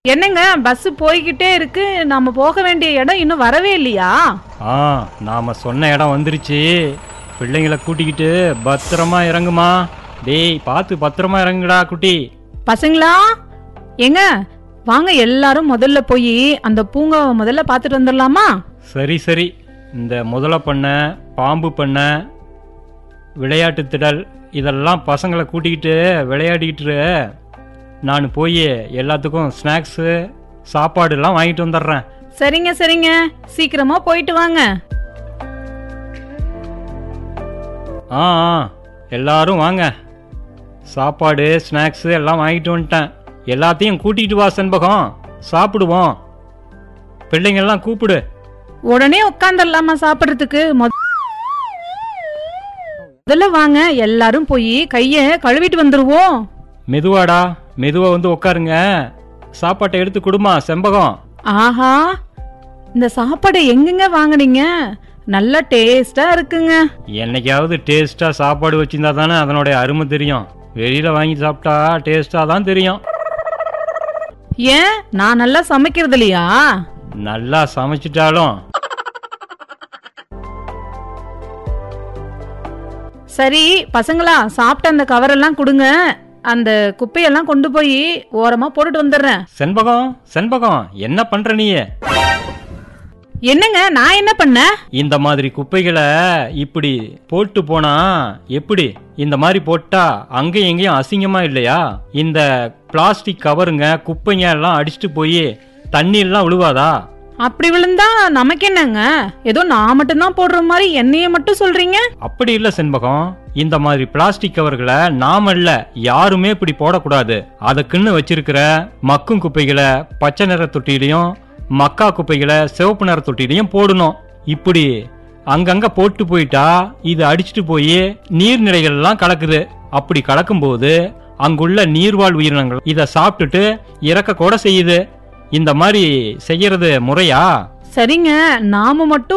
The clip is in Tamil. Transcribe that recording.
என்னங்க பஸ் போய்கிட்டே இருக்கு நாம போக வேண்டிய இடம் இன்னும் வரவே இல்லையா ஆ நாம சொன்ன இடம் வந்துருச்சு பிள்ளைங்களை கூட்டிக்கிட்டு பத்திரமா இறங்குமா டேய் பார்த்து பத்திரமா இறங்குடா குட்டி பசங்களா ஏங்க வாங்க எல்லாரும் முதல்ல போய் அந்த பூங்காவை முதல்ல பார்த்துட்டு வந்துடலாமா சரி சரி இந்த முதல பண்ணை பாம்பு பண்ணை விளையாட்டு திடல் இதெல்லாம் பசங்களை கூட்டிக்கிட்டு விளையாடிக்கிட்டு இரு. நான் போய் எல்லாத்துக்கும் ஸ்நாக்ஸு சாப்பாடுலாம் வாங்கிட்டு வந்துடுறேன் சரிங்க சரிங்க சீக்கிரமா போயிட்டு வாங்க ஆ ஆ எல்லாரும் வாங்க சாப்பாடு ஸ்நாக்ஸு எல்லாம் வாங்கிட்டு வந்துட்டேன் எல்லாத்தையும் கூட்டிகிட்டு வா செண்பகம் சாப்பிடுவோம் பிள்ளைங்கெல்லாம் கூப்பிடு உடனே உட்காந்துடலாமா சாப்பிடுறதுக்கு மொத- முதல்ல வாங்க எல்லாரும் போய் கைய கழுவிட்டு வந்துருவோம் மெதுவாடா மெதுவா வந்து உட்காருங்க சாப்பாட்டை எடுத்து கொடுமா செம்பகம் ஆஹா இந்த சாப்பாடு எங்கெங்க வாங்குனீங்க நல்ல டேஸ்டா இருக்குங்க என்னைக்காவது டேஸ்டா சாப்பாடு வச்சிருந்தா தானே அதனுடைய அருமை தெரியும் வெளியில வாங்கி சாப்பிட்டா டேஸ்டா தான் தெரியும் ஏன் நான் நல்லா சமைக்கிறது இல்லையா நல்லா சமைச்சிட்டாலும் சரி பசங்களா சாப்பிட்ட அந்த கவரெல்லாம் கொடுங்க அந்த குப்பையெல்லாம் கொண்டு போய் ஓரமா போட்டுட்டு வந்துடுறேன் செண்பகம் செண்பகம் என்ன பண்ற நீ என்னங்க நான் என்ன பண்ணேன் இந்த மாதிரி குப்பைகளை இப்படி போட்டு போனா எப்படி இந்த மாதிரி போட்டா அங்கேயும் எங்கேயும் அசிங்கமா இல்லையா இந்த பிளாஸ்டிக் கவருங்க குப்பைங்க எல்லாம் அடிச்சுட்டு போய் தண்ணி எல்லாம் விழுவாதா அப்படி விழுந்தா நமக்கு என்னங்க ஏதோ நான் மட்டும்தான் போடுற மாதிரி என்னைய மட்டும் சொல்றீங்க அப்படி இல்ல செண்பகம் இந்த மாதிரி பிளாஸ்டிக் கவர்களை நாம இல்ல யாருமே இப்படி போடக்கூடாது அதுக்குன்னு வச்சிருக்கிற மக்கும் குப்பைகளை பச்சை நிற தொட்டிலையும் மக்கா குப்பைகளை சிவப்பு நிற தொட்டிலையும் போடணும் இப்படி அங்கங்க போட்டு போயிட்டா இது அடிச்சிட்டு போய் நீர்நிலைகள் எல்லாம் கலக்குது அப்படி கலக்கும்போது அங்குள்ள நீர்வாழ் உயிரினங்கள் இதை சாப்பிட்டுட்டு இறக்க கூட செய்யுது இந்த மாதிரி செய்யறது முறையா சரிங்க நாம மட்டும்